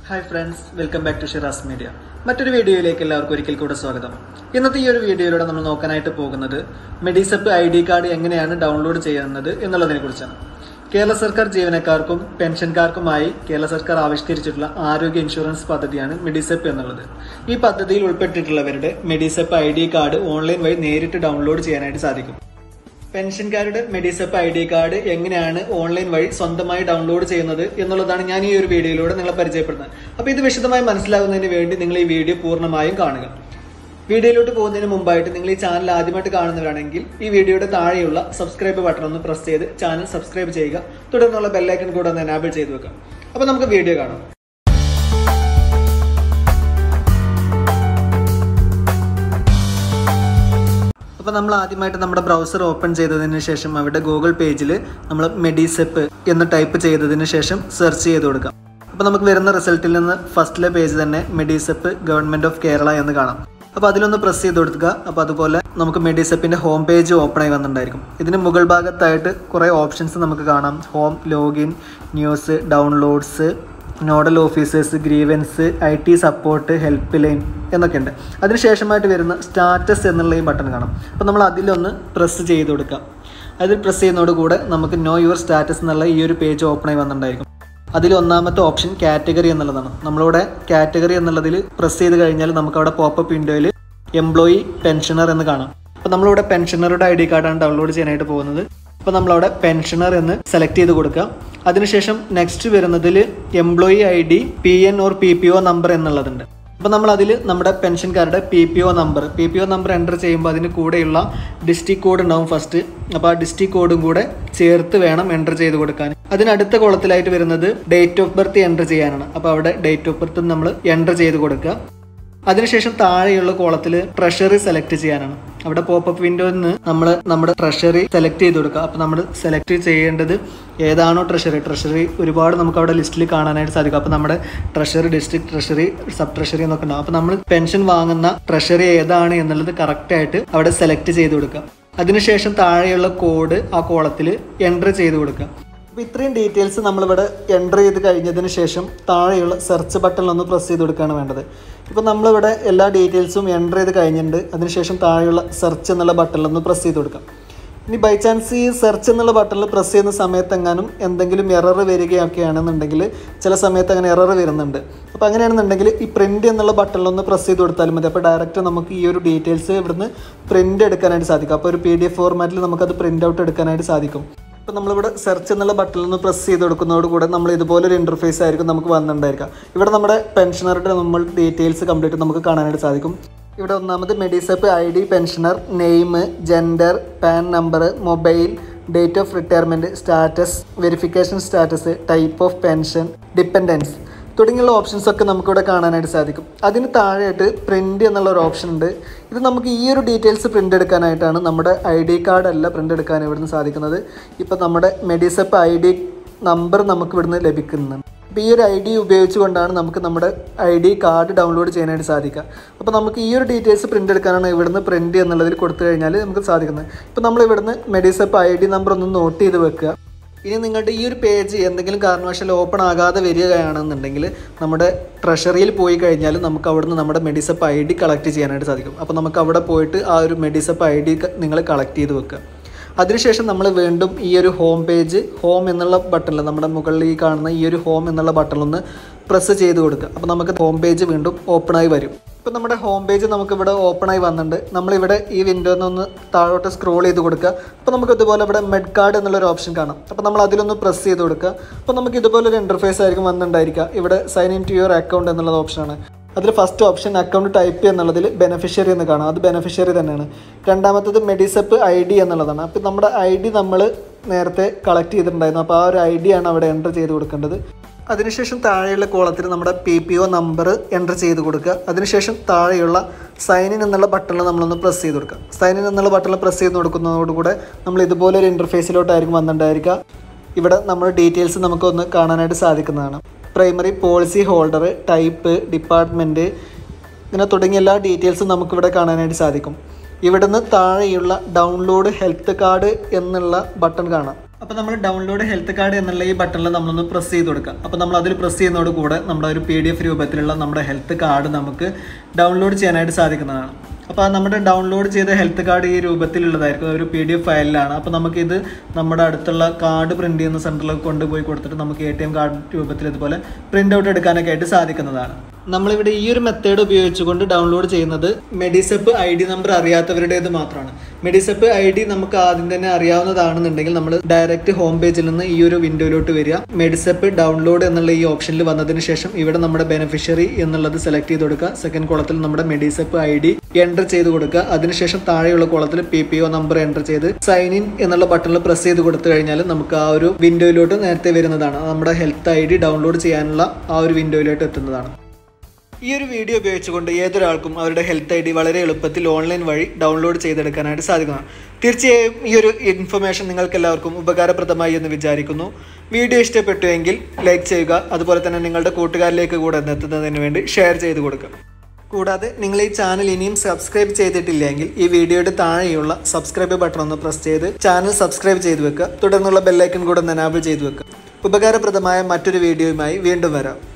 hi friends welcome back to Shiraz media മറ്റൊരു വീഡിയോയിലേക്ക് എല്ലാവർക്കും ഒരിക്കൽ കൂടെ സ്വാഗതം ഇന്നത്തെ ഈ ഒരു വീഡിയോയിലൂടെ നമ്മൾ നോക്കാനായിട്ട് പോകുന്നത് മെഡിസെപ്പ് ഐ ഡി കാർഡ് എങ്ങനെയാണ് ഡൗൺലോഡ് ചെയ്യുന്നത് എന്നുള്ളതിനെ കുറിച്ചാണ് കേരള സർക്കാർ ജീവനക്കാർക്കും പെൻഷൻകാർക്കുമായി കേരള സർക്കാർ ആവിഷ്കരിച്ചിട്ടുള്ള ആരോഗ്യ ഇൻഷുറൻസ് പദ്ധതിയാണ് മെഡിസെപ്പ് എന്നുള്ളത് ഈ പദ്ധതിയിൽ ഉൾപ്പെട്ടിട്ടുള്ളവരുടെ Medisep I D card online വഴി നേരിട്ട് ഡൗൺലോഡ് ചെയ്യാനായിട്ട് സാധിക്കും പെൻഷൻകാരുടെ മെഡിസെപ്പ് ഐ ഡി കാർഡ് എങ്ങനെയാണ് ഓൺലൈൻ വഴി സ്വന്തമായി ഡൗൺലോഡ് ചെയ്യുന്നത് എന്നുള്ളതാണ് ഞാൻ ഈ ഒരു വീഡിയോയിലൂടെ നിങ്ങളെ പരിചയപ്പെടുന്നത് അപ്പോൾ ഇത് വിശദമായി മനസ്സിലാകുന്നതിന് വേണ്ടി നിങ്ങൾ ഈ വീഡിയോ പൂർണ്ണമായും കാണുക വീഡിയോയിലോട്ട് പോകുന്നതിന് മുമ്പായിട്ട് നിങ്ങൾ ഈ ചാനൽ ആദ്യമായിട്ട് കാണുന്നവരാണെങ്കിൽ ഈ വീഡിയോയുടെ താഴെയുള്ള സബ്സ്ക്രൈബ് ബട്ടൺ ഒന്ന് പ്രസ് ചെയ്ത് ചാനൽ സബ്സ്ക്രൈബ് ചെയ്യുക തുടർന്നുള്ള ബെല്ലൈക്കൺ കൂടെ ഒന്ന് എനാബിൾ ചെയ്ത് വെക്കാം അപ്പോൾ നമുക്ക് വീഡിയോ കാണാം അപ്പോൾ നമ്മൾ ആദ്യമായിട്ട് നമ്മുടെ ബ്രൗസർ ഓപ്പൺ ചെയ്തതിന് ശേഷം അവിടെ ഗൂഗിൾ പേജിൽ നമ്മൾ മെഡിസെപ്പ് എന്ന് ടൈപ്പ് ചെയ്തതിന് ശേഷം സെർച്ച് ചെയ്ത് കൊടുക്കാം അപ്പോൾ നമുക്ക് വരുന്ന റിസൾട്ടിൽ നിന്ന് ഫസ്റ്റിലെ പേജ് തന്നെ മെഡിസെപ്പ് ഗവൺമെൻറ് ഓഫ് കേരള എന്ന് കാണാം അപ്പോൾ അതിലൊന്ന് പ്രസ് ചെയ്ത് കൊടുക്കുക അപ്പോൾ അതുപോലെ നമുക്ക് മെഡിസെപ്പിൻ്റെ ഹോം പേജ് ഓപ്പൺ ആയി വന്നിട്ടുണ്ടായിരിക്കും ഇതിന് മുകൾ ഭാഗത്തായിട്ട് കുറേ ഓപ്ഷൻസ് നമുക്ക് കാണാം home login news downloads nodal officers grievance I T support help line എന്നൊക്കെ ഉണ്ട് അതിനുശേഷമായിട്ട് വരുന്ന സ്റ്റാറ്റസ് എന്നുള്ള ഈ ബട്ടൺ കാണാം അപ്പോൾ നമ്മൾ അതിലൊന്ന് പ്രസ് ചെയ്ത് കൊടുക്കാം അതിൽ പ്രസ് ചെയ്യുന്നതോടുകൂടെ നമുക്ക് നോ യുവർ സ്റ്റാറ്റസ് എന്നുള്ള ഈ ഒരു പേജ് ഓപ്പൺ ആയി വന്നിട്ടുണ്ടായിരിക്കും അതിൽ ഒന്നാമത്തെ ഓപ്ഷൻ കാറ്റഗറി എന്നുള്ളതാണ് നമ്മളിവിടെ കാറ്റഗറി എന്നുള്ളതിൽ പ്രസ് ചെയ്ത് കഴിഞ്ഞാൽ നമുക്ക് അവിടെ പോപ്പപ്പ് വിൻഡോയിൽ എംപ്ലോയി പെൻഷനർ എന്ന് കാണാം അപ്പോൾ നമ്മളിവിടെ പെൻഷനറുടെ ഐ ഡി കാർഡാണ് ഡൗൺലോഡ് ചെയ്യാനായിട്ട് പോകുന്നത് അപ്പോൾ നമ്മളവിടെ പെൻഷനർ എന്ന് സെലക്ട് ചെയ്ത് കൊടുക്കുക അതിനുശേഷം നെക്സ്റ്റ് വരുന്നതിൽ employee I D P N or P P O number എന്നുള്ളതുണ്ട് അപ്പോൾ നമ്മൾ അതിൽ നമ്മുടെ പെൻഷൻകാരുടെ P P O number P P O number enter ചെയ്യുമ്പോൾ അതിന് കൂടെയുള്ള ഡിസ്ട്രിക്ട് കോഡ് ഉണ്ടാവും ഫസ്റ്റ് അപ്പോൾ ആ ഡിസ്ട്രിക്ട് കോഡും കൂടെ ചേർത്ത് വേണം എൻ്റർ ചെയ്ത് കൊടുക്കാൻ അതിനടുത്ത കോളത്തിലായിട്ട് വരുന്നത് ഡേറ്റ് ഓഫ് ബർത്ത് എൻ്റർ ചെയ്യാനാണ് അപ്പോൾ അവിടെ ഡേറ്റ് ഓഫ് ബർത്ത് നമ്മൾ എൻ്റർ ചെയ്ത് കൊടുക്കുക അതിനുശേഷം താഴെയുള്ള കോളത്തിൽ ട്രഷറി സെലക്ട് ചെയ്യാനാണ് അവിടെ പോപ്പപ്പ് വിൻഡോയിൽ നിന്ന് നമ്മൾ നമ്മുടെ ട്രഷറി സെലക്ട് ചെയ്ത് കൊടുക്കുക അപ്പോൾ നമ്മൾ സെലക്ട് ചെയ്യേണ്ടത് ഏതാണോ ട്രഷറി ട്രഷറി ഒരുപാട് നമുക്ക് അവിടെ ലിസ്റ്റിൽ കാണാനായിട്ട് സാധിക്കും അപ്പോൾ നമ്മുടെ treasury district treasury sub treasury എന്നൊക്കെ ഉണ്ടാവും അപ്പോൾ നമ്മൾ പെൻഷൻ വാങ്ങുന്ന ട്രഷറി ഏതാണ് എന്നുള്ളത് കറക്റ്റായിട്ട് അവിടെ സെലക്ട് ചെയ്ത് കൊടുക്കുക അതിനുശേഷം താഴെയുള്ള കോഡ് ആ കോളത്തിൽ എൻ്റർ ചെയ്ത് കൊടുക്കുക അപ്പോൾ ഇത്രയും ഡീറ്റെയിൽസ് നമ്മളിവിടെ എൻ്റർ ചെയ്ത് കഴിഞ്ഞതിന് ശേഷം താഴെയുള്ള സെർച്ച് ബട്ടണിൽ ഒന്ന് പ്രസ് ചെയ്ത് കൊടുക്കുകയാണ് വേണ്ടത് ഇപ്പോൾ നമ്മളിവിടെ എല്ലാ ഡീറ്റെയിൽസും എൻ്റർ ചെയ്ത് കഴിഞ്ഞിട്ടുണ്ട് അതിനുശേഷം താഴെയുള്ള സെർച്ച് എന്നുള്ള ബട്ടണിൽ ഒന്ന് പ്രസ് ചെയ്ത് കൊടുക്കാം ഇനി ബൈ ചാൻസ് ഈ സെർച്ച് എന്നുള്ള ബട്ടണിൽ പ്രസ് ചെയ്യുന്ന സമയത്തെങ്ങാനും എന്തെങ്കിലും എറർ വരികയൊക്കെയാണെന്നുണ്ടെങ്കിൽ ചില സമയത്ത് അങ്ങനെ എറർ വരുന്നുണ്ട് അപ്പോൾ അങ്ങനെയാണെന്നുണ്ടെങ്കിൽ ഈ പ്രിൻ്റ് എന്നുള്ള ബട്ടണിൽ ഒന്ന് പ്രസ് ചെയ്ത് കൊടുത്താലും മതി അപ്പോൾ ഡയറക്റ്റ് നമുക്ക് ഈ ഒരു ഡീറ്റെയിൽസ് ഇവിടുന്ന് പ്രിൻ്റ് എടുക്കാനായിട്ട് സാധിക്കും അപ്പോൾ ഒരു പി ഡി എഫ് ഫോർമാറ്റിൽ നമുക്കത് പ്രിൻ്റ് ഔട്ട് എടുക്കാനായിട്ട് സാധിക്കും ഇപ്പോൾ നമ്മളിവിടെ സെർച്ച് എന്നുള്ള ബട്ടണിൽ നിന്ന് പ്രസ് ചെയ്ത് കൊടുക്കുന്നതോടുകൂടെ നമ്മൾ ഇതുപോലൊരു ഇൻ്റർഫേസ് ആയിരിക്കും നമുക്ക് വന്നിട്ടുണ്ടായിരിക്കുക ഇവിടെ നമ്മുടെ പെൻഷനറുടെ നമ്മൾ ഡീറ്റെയിൽസ് കംപ്ലീറ്റ് നമുക്ക് കാണാനായിട്ട് സാധിക്കും ഇവിടെ ഒന്നാമത് Medisep I D pensioner name gender PAN number mobile date of retirement status verification status type of pension dependents തുടങ്ങിയുള്ള ഓപ്ഷൻസ് ഒക്കെ നമുക്കിവിടെ കാണാനായിട്ട് സാധിക്കും അതിന് താഴെയായിട്ട് പ്രിൻ്റ് എന്നുള്ള ഒരു ഓപ്ഷൻ ഉണ്ട് ഇത് നമുക്ക് ഈ ഒരു ഡീറ്റെയിൽസ് പ്രിൻ്റ് എടുക്കാനായിട്ടാണ് നമ്മുടെ ഐ ഡി കാർഡ് അല്ല പ്രിൻ്റ് എടുക്കാൻ ഇവിടുന്ന് സാധിക്കുന്നത് ഇപ്പോൾ നമ്മുടെ മെഡിസെപ്പ് ഐ ഡി നമ്പർ നമുക്ക് ഇവിടുന്ന് ലഭിക്കുന്നുണ്ട് അപ്പോൾ ഈ ഒരു ഐ ഡി ഉപയോഗിച്ചുകൊണ്ടാണ് നമുക്ക് നമ്മുടെ ഐ ഡി കാർഡ് ഡൗൺലോഡ് ചെയ്യാനായിട്ട് സാധിക്കുക അപ്പോൾ നമുക്ക് ഈ ഒരു ഡീറ്റെയിൽസ് പ്രിൻ്റ് എടുക്കാനാണ് ഇവിടുന്ന് പ്രിൻ്റ് എന്നുള്ളതിൽ കൊടുത്തു കഴിഞ്ഞാൽ നമുക്ക് സാധിക്കുന്നത് ഇപ്പോൾ നമ്മൾ ഇവിടുന്ന് മെഡിസെപ്പ് ഐ ഡി നമ്പർ ഒന്ന് നോട്ട് ചെയ്ത് വെക്കുക ഇനി നിങ്ങളുടെ ഈ ഒരു പേജ് എന്തെങ്കിലും കാരണവശാൽ ഓപ്പൺ ആകാതെ വരികയാണെന്നുണ്ടെങ്കിൽ നമ്മുടെ ട്രഷറിയിൽ പോയി കഴിഞ്ഞാൽ നമുക്ക് അവിടുന്ന് നമ്മുടെ മെഡിസപ്പ് ഐ ഡി കളക്ട് ചെയ്യാനായിട്ട് സാധിക്കും അപ്പോൾ നമുക്ക് അവിടെ പോയിട്ട് ആ ഒരു മെഡിസപ്പ് ഐ ഡി നിങ്ങൾ കളക്ട് ചെയ്ത് വെക്കുക അതിനുശേഷം നമ്മൾ വീണ്ടും ഈ ഒരു ഹോം പേജ് ഹോം എന്നുള്ള ബട്ടണിൽ നമ്മുടെ മുകളിൽ ഈ കാണുന്ന ഈ ഒരു ഹോം എന്നുള്ള ബട്ടണിലൊന്ന് പ്രസ് ചെയ്ത് കൊടുക്കുക അപ്പോൾ നമുക്ക് ഹോം പേജ് വീണ്ടും ഓപ്പണായി വരും ഇപ്പോൾ നമ്മുടെ ഹോം പേജ് നമുക്കിവിടെ ഓപ്പണായി വന്നിട്ടുണ്ട് നമ്മളിവിടെ ഈ വിൻഡോയിൽ നിന്ന് താഴോട്ട് സ്ക്രോൾ ചെയ്ത് കൊടുക്കുക അപ്പോൾ നമുക്ക് ഇതുപോലെ ഇവിടെ മെഡ് കാർഡ് എന്നുള്ളൊരു ഓപ്ഷൻ കാണാം അപ്പോൾ നമ്മൾ അതിലൊന്ന് പ്രസ് ചെയ്ത് കൊടുക്കുക അപ്പോൾ നമുക്ക് ഇതുപോലൊരു ഇൻ്റർഫേസ് ആയിരിക്കും വന്നിട്ടുണ്ടായിരിക്കുക ഇവിടെ sign in to your account എന്നുള്ള ഓപ്ഷനാണ് അതിൽ ഫസ്റ്റ് ഓപ്ഷൻ അക്കൗണ്ട് ടൈപ്പ് എന്നുള്ളതിൽ ബെനഫിഷ്യറി എന്ന് കാണാം അത് ബെനഫിഷ്യറി തന്നെയാണ് രണ്ടാമത്തത് മെഡിസെപ്പ് ഐ ഡി എന്നുള്ളതാണ് അപ്പോൾ നമ്മുടെ ഐ ഡി നമ്മൾ നേരത്തെ കളക്ട് ചെയ്തിട്ടുണ്ടായിരുന്നു അപ്പോൾ ആ ഒരു ഐ ഡി ആണ് അവിടെ എൻ്റർ ചെയ്ത് കൊടുക്കേണ്ടത് അതിനുശേഷം താഴെയുള്ള കോളത്തിൽ നമ്മുടെ P P O number enter ചെയ്ത് കൊടുക്കുക അതിനുശേഷം താഴെയുള്ള സൈൻ ഇൻ എന്നുള്ള ബട്ടണിൽ നമ്മളൊന്ന് പ്രസ് ചെയ്ത് കൊടുക്കുക സൈൻ ഇൻ എന്നുള്ള ബട്ടണിൽ പ്രസ് ചെയ്ത് കൊടുക്കുന്നതോടുകൂടെ നമ്മൾ ഇതുപോലെ ഒരു ഇൻ്റർഫേസിലോട്ടായിരിക്കും വന്നിട്ടുണ്ടായിരിക്കുക ഇവിടെ നമ്മുടെ ഡീറ്റെയിൽസ് നമുക്കൊന്ന് കാണാനായിട്ട് സാധിക്കുന്നതാണ് primary policy holder type department ഇങ്ങനെ തുടങ്ങിയ എല്ലാ ഡീറ്റെയിൽസും നമുക്കിവിടെ കാണാനായിട്ട് സാധിക്കും ഇവിടുന്ന് താഴെയുള്ള ഡൗൺലോഡ് ഹെൽത്ത് കാർഡ് എന്നുള്ള ബട്ടൺ കാണാം അപ്പോൾ നമ്മൾ ഡൗൺലോഡ് ഹെൽത്ത് കാർഡ് എന്നുള്ള ഈ ബട്ടണിൽ നമ്മളൊന്ന് പ്രസ് ചെയ്ത് കൊടുക്കുക അപ്പോൾ നമ്മൾ അതിൽ പ്രസ് ചെയ്യുന്നതോട് കൂടെ നമ്മുടെ ഒരു പി ഡി എഫ് രൂപത്തിലുള്ള നമ്മുടെ ഹെൽത്ത് കാർഡ് നമുക്ക് ഡൗൺലോഡ് ചെയ്യാനായിട്ട് സാധിക്കുന്നതാണ് അപ്പോൾ നമ്മുടെ ഡൗൺലോഡ് ചെയ്ത ഹെൽത്ത് കാർഡ് ഈ രൂപത്തിലുള്ളതായിരിക്കും ഒരു പി ഡി എഫ് ഫയലിലാണ് അപ്പോൾ നമുക്കിത് നമ്മുടെ അടുത്തുള്ള കാർഡ് പ്രിൻറ്റ് ചെയ്യുന്ന സെൻറ്ററിലൊക്കെ കൊണ്ടുപോയി കൊടുത്തിട്ട് നമുക്ക് എ ടി എം കാർഡ് രൂപത്തിൽ ഇതുപോലെ പ്രിൻ്റ് ഔട്ട് എടുക്കാനൊക്കെ ആയിട്ട് സാധിക്കുന്നതാണ് നമ്മളിവിടെ ഈ ഒരു മെത്തേഡ് ഉപയോഗിച്ചുകൊണ്ട് ഡൗൺലോഡ് ചെയ്യുന്നത് മെഡിസെപ്പ് ഐ ഡി നമ്പർ അറിയാത്തവരുടേത് മാത്രമാണ് മെഡിസെപ്പ് ഐ ഡി നമുക്ക് ആദ്യം തന്നെ അറിയാവുന്നതാണെന്നുണ്ടെങ്കിൽ നമ്മൾ ഡയറക്റ്റ് ഹോം പേജിൽ നിന്ന് ഈ ഒരു വിൻഡോയിലോട്ട് വരിക മെഡിസെപ്പ് ഡൗൺലോഡ് എന്നുള്ള ഈ ഓപ്ഷനിൽ വന്നതിന് ശേഷം ഇവിടെ നമ്മുടെ ബെനിഫിഷ്യറി എന്നുള്ളത് സെലക്ട് ചെയ്ത് കൊടുക്കുക സെക്കൻഡ് കോളത്തിൽ നമ്മുടെ മെഡിസെപ്പ് ഐ ഡി എൻ്റർ ചെയ്ത് കൊടുക്കുക അതിനുശേഷം താഴെയുള്ള കോളത്തിൽ P P O number enter ചെയ്ത് സൈൻ ഇൻ എന്നുള്ള ബട്ടണിൽ പ്രസ് ചെയ്ത് കൊടുത്തു കഴിഞ്ഞാൽ നമുക്ക് ആ ഒരു വിൻഡോയിലോട്ട് നേരത്തെ വരുന്നതാണ് നമ്മുടെ ഹെൽത്ത് ഐ ഡി ഡൗൺലോഡ് ചെയ്യാനുള്ള ആ ഒരു വിൻഡോയിലോട്ട് എത്തുന്നതാണ് ഈ ഒരു വീഡിയോ ഉപയോഗിച്ചുകൊണ്ട് ഏതൊരാൾക്കും അവരുടെ ഹെൽത്ത് ഐ ഡി വളരെ എളുപ്പത്തിൽ ഓൺലൈൻ വഴി ഡൗൺലോഡ് ചെയ്തെടുക്കാനായിട്ട് സാധിക്കുന്നതാണ് തീർച്ചയായും ഈ ഒരു ഇൻഫർമേഷൻ നിങ്ങൾക്ക് എല്ലാവർക്കും ഉപകാരപ്രദമായി എന്ന് വിചാരിക്കുന്നു വീഡിയോ ഇഷ്ടപ്പെട്ടുവെങ്കിൽ ലൈക്ക് ചെയ്യുക അതുപോലെ തന്നെ നിങ്ങളുടെ കൂട്ടുകാരിലേക്ക് കൂടെ എത്തുന്നതിന് വേണ്ടി ഷെയർ ചെയ്ത് കൊടുക്കുക കൂടാതെ നിങ്ങൾ ഈ ചാനൽ ഇനിയും സബ്സ്ക്രൈബ് ചെയ്തിട്ടില്ലെങ്കിൽ ഈ വീഡിയോയുടെ താഴെയുള്ള സബ്സ്ക്രൈബ് ബട്ടൺ ഒന്ന് പ്രസ് ചെയ്ത് ചാനൽ സബ്സ്ക്രൈബ് ചെയ്ത് വെക്കുക തുടർന്നുള്ള ബെല്ലൈക്കൺ കൂടെ ഒന്ന് എനാബിൾ ചെയ്ത് വെക്കുക ഉപകാരപ്രദമായ മറ്റൊരു വീഡിയോയുമായി വീണ്ടും വരാം